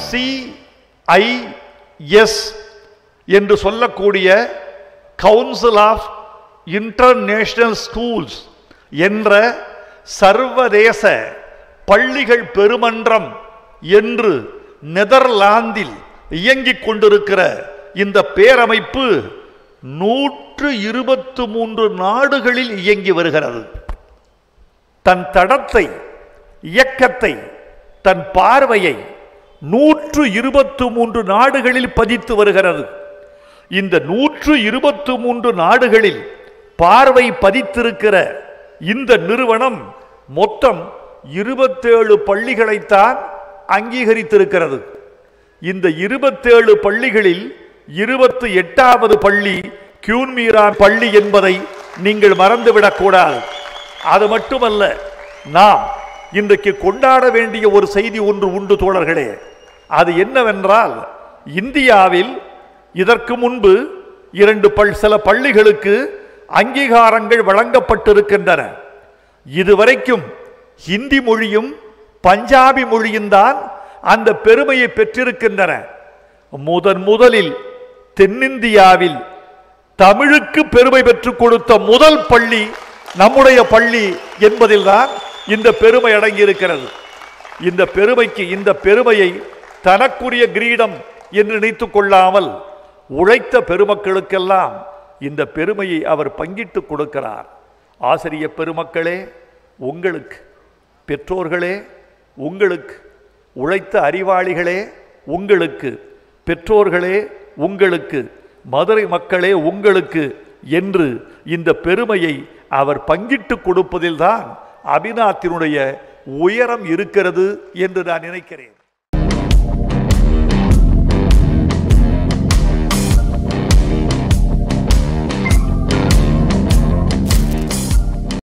CIS என்று சொல்லக்கூடிய council of international schools என்ற சர்வதேச பள்ளிகள் பெருமன்றம் என்று நெதர்லாந்தில் இயங்கிக் கொண்டிருக்கிற இந்த பேரமைப்பு நூற்று இருபத்து மூன்று நாடுகளில் இயங்கி வருகிறது தன் தடத்தை இயக்கத்தை தன் பார்வையை நூற்று இருபத்து மூன்று நாடுகளில் பதித்து வருகிறது இந்த நூற்று இருபத்து மூன்று நாடுகளில் பார்வை பதித்திருக்கிற இந்த நிறுவனம் மொத்தம் இருபத்தேழு பள்ளிகளைத்தான் அங்கீகரித்திருக்கிறது இந்த இருபத்தேழு பள்ளிகளில் இருபத்தி எட்டாவது பள்ளி கியூன்மீரா பள்ளி என்பதை நீங்கள் மறந்துவிடக் கூடாது அது மட்டுமல்ல நாம் இன்றைக்கு கொண்டாட வேண்டிய ஒரு செய்தி ஒன்று உண்டு தோழர்களே அது என்னவென்றால் இந்தியாவில் இதற்கு முன்பு இரண்டு பல் சில பள்ளிகளுக்கு அங்கீகாரங்கள் வழங்கப்பட்டிருக்கின்றன இதுவரைக்கும் ஹிந்தி மொழியும் பஞ்சாபி மொழியும் தான் அந்த பெருமையை பெற்றிருக்கின்றன முதன் முதலில் தென்னிந்தியாவில் தமிழுக்கு பெருமை பெற்றுக் கொடுத்த முதல் பள்ளி நம்முடைய பள்ளி என்பதில்தான் இந்த பெருமை அடங்கியிருக்கிறது இந்த பெருமைக்கு இந்த பெருமையை தனக்குரிய கிரீடம் என்று நினைத்துக் கொள்ளாமல் உழைத்த பெருமக்களுக்கெல்லாம் இந்த பெருமையை அவர் பங்கிட்டு கொடுக்கிறார் ஆசிரிய பெருமக்களே உங்களுக்கு பெற்றோர்களே உங்களுக்கு உழைத்த அறிவாளிகளே உங்களுக்கு பெற்றோர்களே உங்களுக்கு மதுரை மக்களே உங்களுக்கு என்று இந்த பெருமையை அவர் பங்கிட்டு கொடுப்பதில்தான் அபிநாத்தினுடைய உயரம் இருக்கிறது என்று நான் நினைக்கிறேன்